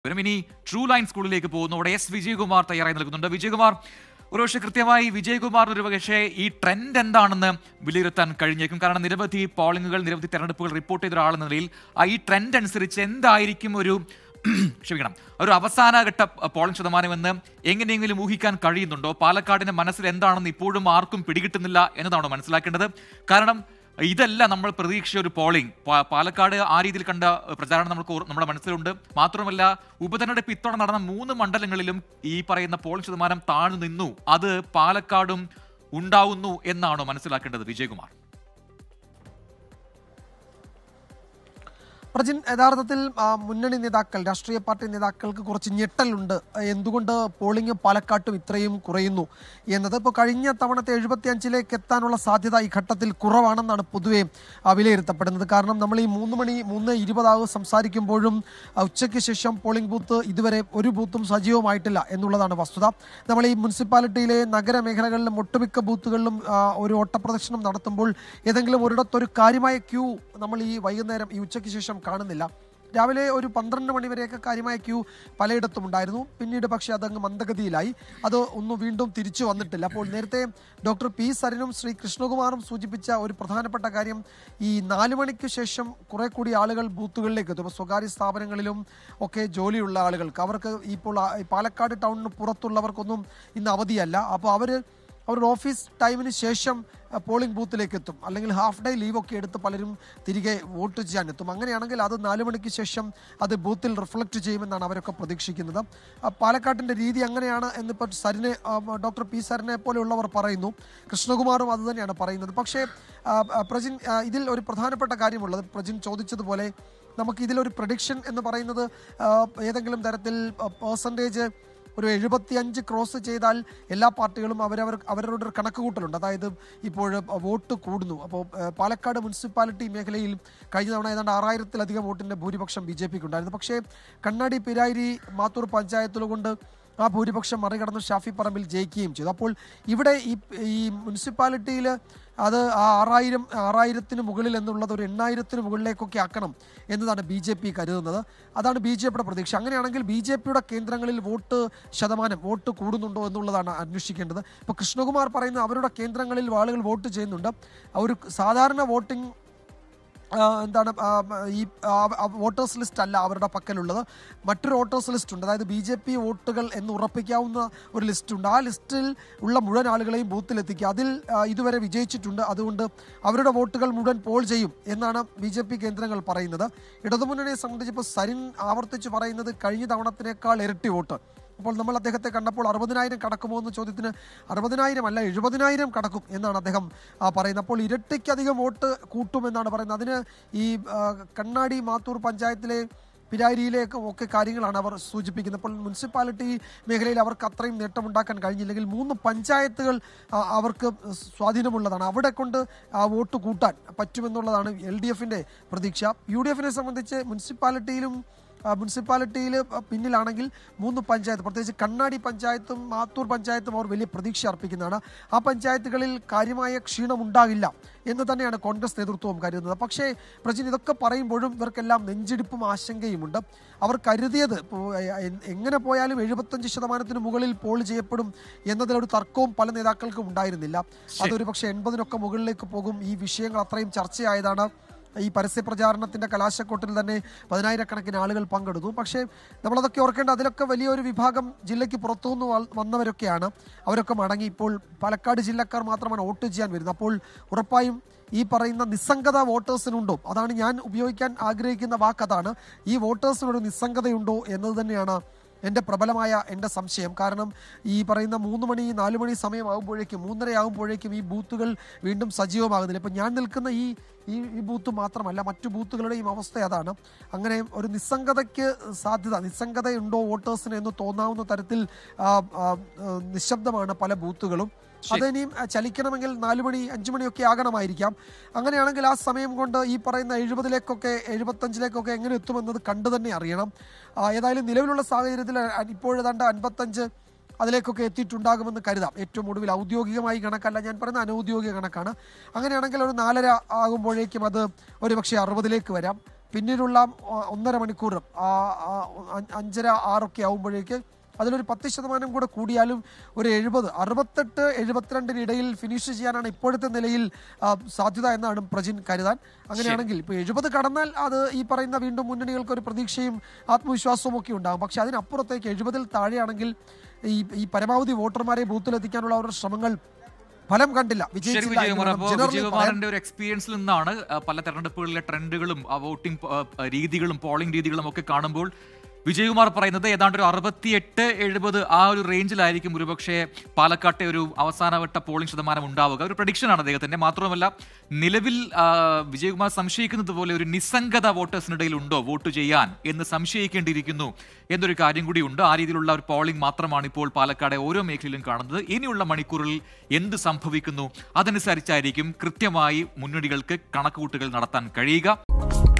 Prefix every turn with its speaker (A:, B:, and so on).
A: വരും ഇനി true line സ്കൂളിലേക്ക് പോകുന്നു അവിടെ എസ് വിജയകുമാർ തയ്യാറായി നിൽക്കുന്നുണ്ട് വിജയകുമാർ ഒരുപക്ഷെ കൃത്യമായി വിജയകുമാറിന് ഒരു പക്ഷേ ഈ ട്രെൻഡ് എന്താണെന്ന് വിലയിരുത്താൻ കഴിഞ്ഞേക്കും കാരണം നിരവധി പോളിംഗുകൾ നിരവധി തെരഞ്ഞെടുപ്പുകൾ റിപ്പോർട്ട് ചെയ്ത ഒരാളെന്ന നിലയിൽ ആ ഈ ട്രെൻഡ് അനുസരിച്ച് എന്തായിരിക്കും ഒരു ക്ഷമിക്കണം ഒരു അവസാനഘട്ട പോളിംഗ് ശതമാനം എന്ന് എങ്ങനെയെങ്കിലും ഊഹിക്കാൻ കഴിയുന്നുണ്ടോ പാലക്കാടിന്റെ മനസ്സിൽ എന്താണെന്ന് ഇപ്പോഴും ആർക്കും പിടികിട്ടുന്നില്ല എന്നതാണോ മനസ്സിലാക്കേണ്ടത് കാരണം ഇതല്ല നമ്മൾ പ്രതീക്ഷിച്ച ഒരു പോളിംഗ് പാ- പാലക്കാട് ആ രീതിയിൽ കണ്ട പ്രചാരണം നമുക്ക് ഓർ- നമ്മുടെ മനസ്സിലുണ്ട് മാത്രമല്ല ഉപതെരഞ്ഞെടുപ്പ് ഇത്തവണ നടന്ന മൂന്ന് മണ്ഡലങ്ങളിലും ഈ പറയുന്ന പോളിംഗ് ശതമാനം താഴ്ന്നു നിന്നു അത് പാലക്കാടും ഉണ്ടാവുന്നു എന്നാണോ മനസ്സിലാക്കേണ്ടത് വിജയകുമാർ
B: പ്രജിൻ യഥാർത്ഥത്തിൽ ആ, മുന്നണി നേതാക്കൾ രാഷ്ട്രീയ പാർട്ടി നേതാക്കൾക്ക് കുറച്ച് ഞെട്ടലുണ്ട് എന്തുകൊണ്ട് പോളിംഗ് പാലക്കാട്ടും ഇത്രയും കുറയുന്നു എന്നത് ഇപ്പോൾ കഴിഞ്ഞ തവണത്തെ എഴുപത്തി അഞ്ചിലേക്ക് എത്താനുള്ള സാധ്യത ഈ ഘട്ടത്തിൽ കുറവാണെന്നാണ് പൊതുവെ ആ, വിലയിരുത്തപ്പെടുന്നത് കാരണം നമ്മൾ ഈ മൂന്ന് മണി മൂന്ന് ഇരുപതാവ് സംസാരിക്കുമ്പോഴും ആ, ഉച്ചയ്ക്ക് ശേഷം പോളിംഗ് ബൂത്ത് ഇതുവരെ ഒരു ബൂത്തും സജീവമായിട്ടില്ല എന്നുള്ളതാണ് വസ്തുത നമ്മൾ ഈ മുനിസിപ്പാലിറ്റിയിലെ നഗരമേഖലകളിലും ഒട്ടുമിക്ക ബൂത്തുകളിലും ആ, ഒരു ഓട്ടപ്രദർശനം നടത്തുമ്പോൾ ഏതെങ്കിലും ഒരിടത്ത് ഒരു കാര്യമായ ക്യൂ നമ്മൾ ഈ വൈകുന്നേരം ഈ ഉച്ചയ്ക്ക് ശേഷം കാണുന്നില്ല രാവിലെ ഒരു പന്ത്രണ്ട് മണി വരെയൊക്കെ കാര്യമായ ക്യൂ പലയിടത്തും ഉണ്ടായിരുന്നു പിന്നീട് പക്ഷേ അതങ്ങ് മന്ദഗതിയിലായി അത് ഒന്നും വീണ്ടും തിരിച്ചു വന്നിട്ടില്ല അപ്പോൾ നേരത്തെ ഡോക്ടർ പി സരനും ശ്രീ കൃഷ്ണകുമാറും സൂചിപ്പിച്ച ഒരു പ്രധാനപ്പെട്ട കാര്യം ഈ നാല് മണിക്ക് ശേഷം കുറെ കൂടി ആളുകൾ ബൂത്തുകളിലേക്ക് എത്തും ഇപ്പോൾ സ്വകാര്യ സ്ഥാപനങ്ങളിലും ഒക്കെ ജോലിയുള്ള ആളുകൾക്ക് അവർക്ക് ഇപ്പോൾ ആ- ഈ പാലക്കാട് ടൗണിന് പുറത്തുള്ളവർക്കൊന്നും ഇന്ന് അവധിയല്ല അപ്പോൾ അവർ അവരുടെ ഓഫീസ് ടൈമിന് ശേഷം അഹ്, പോളിംഗ് ബൂത്തിലേക്ക് എത്തും അല്ലെങ്കിൽ ഹാഫ് ഡേ ലീവ് ഒക്കെ എടുത്ത് പലരും തിരികെ വോട്ട് ചെയ്യാൻ എത്തും അങ്ങനെയാണെങ്കിൽ അത് നാല് മണിക്ക് ശേഷം അത് ബൂത്തിൽ റിഫ്ലക്റ്റ് ചെയ്യുമെന്നാണ് അവരൊക്കെ പ്രതീക്ഷിക്കുന്നത് അഹ്, പാലക്കാട്ടിന്റെ രീതി അങ്ങനെയാണ് എന്നിപ്പോൾ സരിനെ അഹ്, ഡോക്ടർ പി സരിനെ പോലെയുള്ളവർ പറയുന്നു കൃഷ്ണകുമാറും അത് തന്നെയാണ് പറയുന്നത് പക്ഷേ അഹ്, അഹ്, പ്രജിൻ അഹ്, ഇതിൽ ഒരു പ്രധാനപ്പെട്ട കാര്യമുള്ളത് പ്രജിൻ ചോദിച്ചതുപോലെ നമുക്ക് ഇതിലൊരു പ്രഡിക്ഷൻ എന്ന് പറയുന്നത് അഹ്, ഏതെങ്കിലും തരത്തിൽ പേഴ്സൻറ്റേജ് ഒരു എഴുപത്തിയഞ്ച് ക്രോസ് ചെയ്താൽ എല്ലാ പാർട്ടികളും അവരവർ അവരുടെ ഒരു കണക്ക് കൂട്ടലുണ്ട് അതായത് ഇപ്പോൾ വോട്ട് കൂടുന്നു അപ്പോൾ ഏഹ്, പാലക്കാട് മുനിസിപ്പാലിറ്റി മേഖലയിൽ കഴിഞ്ഞ തവണ ഏതാണ്ട് ആറായിരത്തിലധികം വോട്ടിന്റെ ഭൂരിപക്ഷം ബി ജെ പിക്ക് ഉണ്ടായിരുന്നു പക്ഷേ കണ്ണാടി പിരായിരി മാത്തൂർ പഞ്ചായത്തുകൾ കൊണ്ട് ആ ഭൂരിപക്ഷം മറികടന്ന് ഷാഫി പറമ്പിൽ ജയിക്കുകയും ചെയ്തു അപ്പോൾ ഇവിടെ ഈ ഈ മുനിസിപ്പാലിറ്റിയിൽ അത് ആ ആറായിരം ആറായിരത്തിന് മുകളിൽ എന്നുള്ളത് ഒരു എണ്ണായിരത്തിന് മുകളിലേക്കൊക്കെ ആക്കണം എന്നതാണ് ബി ജെ പി കരുതുന്നത് അതാണ് ബി ജെ പിയുടെ പ്രതീക്ഷ അങ്ങനെയാണെങ്കിൽ ബി ജെ പിയുടെ കേന്ദ്രങ്ങളിൽ വോട്ട് ശതമാനം വോട്ട് കൂടുന്നുണ്ടോ എന്നുള്ളതാണ് അന്വേഷിക്കേണ്ടത് ഇപ്പോൾ കൃഷ്ണകുമാർ പറയുന്ന അവരുടെ കേന്ദ്രങ്ങളിൽ ആളുകൾ വോട്ട് ചെയ്യുന്നുണ്ട് ഒരു സാധാരണ വോട്ടിംഗ് ആ, എന്താണ് ആ, ഈ വോട്ടേഴ്സ് ലിസ്റ്റ് അല്ല അവരുടെ പക്കലുള്ളത് മറ്റൊരു വോട്ടേഴ്സ് ലിസ്റ്റ് ഉണ്ട് അതായത് ബി ജെ പി വോട്ടുകൾ എന്ന് ഉറപ്പിക്കാവുന്ന ഒരു ലിസ്റ്റ് ഉണ്ട് ആ ലിസ്റ്റിൽ ഉള്ള മുഴുവൻ ആളുകളെയും ബൂത്തിലെത്തിക്കുക അതിൽ ആ, ഇതുവരെ വിജയിച്ചിട്ടുണ്ട് അതുകൊണ്ട് അവരുടെ വോട്ടുകൾ മുഴുവൻ പോൾ ചെയ്യും എന്നാണ് ബി ജെ പി കേന്ദ്രങ്ങൾ പറയുന്നത് ഇടതുമുന്നണിയെ സംബന്ധിച്ചിപ്പോൾ സരിൻ ആവർത്തിച്ച് പറയുന്നത് കഴിഞ്ഞ തവണത്തിനേക്കാൾ ഇരട്ടി വോട്ട് അപ്പോൾ നമ്മൾ അദ്ദേഹത്തെ കണ്ടപ്പോൾ അറുപതിനായിരം കടക്കുമോ എന്ന ചോദ്യത്തിന് അറുപതിനായിരം അല്ല എഴുപതിനായിരം കടക്കും എന്നാണ് അദ്ദേഹം ആ, പറയുന്നത് അപ്പോൾ ഇരട്ടിക്കധികം വോട്ട് കൂട്ടുമെന്നാണ് പറയുന്നത് അതിന് ഈ ആ, കണ്ണാടി മാത്തൂർ പഞ്ചായത്തിലെ പിരാരിയിലേക്ക് ഒക്കെ കാര്യങ്ങളാണ് അവർ സൂചിപ്പിക്കുന്നത് അപ്പോൾ മുനിസിപ്പാലിറ്റി മേഖലയിൽ അവർക്ക് അത്രയും നേട്ടമുണ്ടാക്കാൻ കഴിഞ്ഞില്ലെങ്കിൽ മൂന്ന് പഞ്ചായത്തുകൾ ആ, അവർക്ക് സ്വാധീനമുള്ളതാണ് അവിടെ കൊണ്ട് ആ വോട്ട് കൂട്ടാൻ പറ്റുമെന്നുള്ളതാണ് എൽ ഡി എഫിൻ്റെ പ്രതീക്ഷ യു ഡി എഫിനെ സംബന്ധിച്ച് മുനിസിപ്പാലിറ്റിയിലും ആ, മുനിസിപ്പാലിറ്റിയിൽ പിന്നിലാണെങ്കിൽ മൂന്ന് പഞ്ചായത്ത് പ്രത്യേകിച്ച് കണ്ണാടി പഞ്ചായത്തും മാത്തൂർ പഞ്ചായത്തും അവർ വലിയ പ്രതീക്ഷ അർപ്പിക്കുന്നതാണ് ആ പഞ്ചായത്തുകളിൽ കാര്യമായ ക്ഷീണമുണ്ടാകില്ല എന്ന് തന്നെയാണ് കോൺഗ്രസ് നേതൃത്വവും കരുതുന്നത് പക്ഷേ പ്രജിൻ ഇതൊക്കെ പറയുമ്പോഴും ഇവർക്കെല്ലാം നെഞ്ചിടിപ്പും ആശങ്കയുമുണ്ട് അവർ കരുതിയത് ഇപ്പോൾ എ- എങ്ങനെ പോയാലും എഴുപത്തഞ്ച് ശതമാനത്തിന് മുകളിൽ പോൾ ചെയ്യപ്പെടും എന്നതിലൊരു തർക്കവും പല നേതാക്കൾക്കും ഉണ്ടായിരുന്നില്ല അതൊരു പക്ഷേ എൺപതിനൊക്കെ മുകളിലേക്ക് പോകും ഈ വിഷയങ്ങൾ അത്രയും ചർച്ചയായതാണ് ഈ പരസ്യ പ്രചാരണത്തിന്റെ കലാശക്കൊട്ടിൽ തന്നെ പതിനായിരക്കണക്കിന് ആളുകൾ പങ്കെടുത്തു പക്ഷേ നമ്മളതൊക്കെ ഓർക്കേണ്ട അതിലൊക്കെ വലിയൊരു വിഭാഗം ജില്ലയ്ക്ക് പുറത്തുനിന്ന് വ- വന്നവരൊക്കെയാണ് അവരൊക്കെ മടങ്ങി ഇപ്പോൾ പാലക്കാട് ജില്ലക്കാർ മാത്രമാണ് വോട്ട് ചെയ്യാൻ വരുന്നത് അപ്പോൾ ഉറപ്പായും ഈ പറയുന്ന നിസ്സംഗത വോട്ടേഴ്സിനുണ്ടോ അതാണ് ഞാൻ ഉപയോഗിക്കാൻ ആഗ്രഹിക്കുന്ന വാക്ക് അതാണ് ഈ വോട്ടേഴ്സിനൊരു നിസ്സംഗതയുണ്ടോ എന്നത് തന്നെയാണ് എൻ്റെ പ്രബലമായ എൻ്റെ സംശയം കാരണം ഈ പറയുന്ന മൂന്ന് മണി നാല് മണി സമയമാകുമ്പോഴേക്കും മൂന്നര ആകുമ്പോഴേക്കും ഈ ബൂത്തുകൾ വീണ്ടും സജീവമാകുന്നില്ല ഇപ്പം ഞാൻ നിൽക്കുന്ന ഈ ഈ ഈ ബൂത്ത് മാത്രമല്ല മറ്റു ബൂത്തുകളുടെയും അവസ്ഥ അതാണ് അങ്ങനെ ഒരു നിസ്സംഗതയ്ക്ക് സാധ്യത നിസ്സംഗതയുണ്ടോ വോട്ടേഴ്സിന് എന്ന് തോന്നാവുന്ന തരത്തിൽ ആ, ആ, ആ, നിശബ്ദമാണ് പല ബൂത്തുകളും അതിനിയും അഹ്, ചലിക്കണമെങ്കിൽ നാല് മണി അഞ്ചു മണിയൊക്കെ ആകണമായിരിക്കാം അങ്ങനെയാണെങ്കിൽ ആ സമയം കൊണ്ട് ഈ പറയുന്ന എഴുപതിലേക്കൊക്കെ എഴുപത്തഞ്ചിലേക്കൊക്കെ എങ്ങനെ എത്തുമെന്നത് കണ്ടു തന്നെ അറിയണം ആ, ഏതായാലും നിലവിലുള്ള സാഹചര്യത്തിൽ അ- ഇപ്പോഴേതാണ്ട് അൻപത്തഞ്ച് അതിലേക്കൊക്കെ എത്തിയിട്ടുണ്ടാകുമെന്ന് കരുതാം ഏറ്റവും ഒടുവിൽ ഔദ്യോഗികമായി കണക്കല്ല ഞാൻ പറയുന്ന അനൗദ്യോഗിക കണക്കാണ് അങ്ങനെയാണെങ്കിൽ ഒരു നാലര ആകുമ്പോഴേക്കും അത് ഒരുപക്ഷെ അറുപതിലേക്ക് വരാം പിന്നീടുള്ള ആ, ഒന്നര മണിക്കൂർ ആ, ആ, അ- അഞ്ചര ആറൊക്കെ ആവുമ്പോഴേക്ക് അതിലൊരു പത്ത് ശതമാനം കൂടെ കൂടിയാലും ഒരു എഴുപത് അറുപത്തെട്ട് എഴുപത്തിരണ്ടിനിടയിൽ ഫിനിഷ് ചെയ്യാനാണ് ഇപ്പോഴത്തെ നിലയിൽ ആ, സാധ്യത എന്നാണ് പ്രജിൻ കരുതാൻ അങ്ങനെയാണെങ്കിൽ ഇപ്പോൾ എഴുപത് കടന്നാൽ അത് ഈ പറയുന്ന വീണ്ടും മുന്നണികൾക്ക് ഒരു പ്രതീക്ഷയും ആത്മവിശ്വാസവും ഒക്കെ ഉണ്ടാകും പക്ഷെ അതിനപ്പുറത്തേക്ക് എഴുപതിൽ താഴെയാണെങ്കിൽ ഈ ഈ പരമാവധി വോട്ടർമാരെ ബൂത്തിലെത്തിക്കാനുള്ള അവരുടെ ശ്രമങ്ങൾ ഫലം കണ്ടില്ല
A: ശരി
B: വിജയിച്ചില്ല എന്ന്
A: വിജയകുമാർ
B: വേണം
A: അപ്പോൾ
B: generally പറയാൻ.
A: വിജയകുമാറിന്റെ ഒരു എക്സ്പീരിയൻസിൽ നിന്നാണ് ആ, പല തെരഞ്ഞെടുപ്പുകളിലെ ട്രെൻഡുകളും ആ വോട്ടിംഗ് ആ, രീതികളും പോളിംഗ് രീതികളും ഒക്കെ കാണുമ്പോൾ വിജയകുമാർ പറയുന്നത് ഏതാണ്ട് ഒരു അറുപത്തിയെട്ട് എഴുപത് ആ ഒരു റേഞ്ചിലായിരിക്കും ഒരുപക്ഷെ പാലക്കാട്ടെ ഒരു അവസാനവട്ട പോളിംഗ് ശതമാനം ഉണ്ടാവുക ഒരു പ്രഡിക്ഷനാണ് അദ്ദേഹത്തിന്റെ മാത്രമല്ല നിലവിൽ ആ, വിജയകുമാർ സംശയിക്കുന്നത് പോലെ ഒരു നിസ്സംഗത വോട്ടേഴ്സിനിടയിൽ ഉണ്ടോ വോട്ട് ചെയ്യാൻ എന്ന് സംശയിക്കേണ്ടിയിരിക്കുന്നു എന്നൊരു കാര്യം കൂടിയുണ്ട് ആ രീതിയിലുള്ള ഒരു പോളിംഗ് മാത്രമാണ് ഇപ്പോൾ പാലക്കാട് ഓരോ മേഖലയിലും കാണുന്നത് ഇനിയുള്ള മണിക്കൂറിൽ എന്ത് സംഭവിക്കുന്നു അതനുസരിച്ചായിരിക്കും കൃത്യമായി മുന്നണികൾക്ക് കണക്കുകൂട്ടുകൾ നടത്താൻ കഴിയുക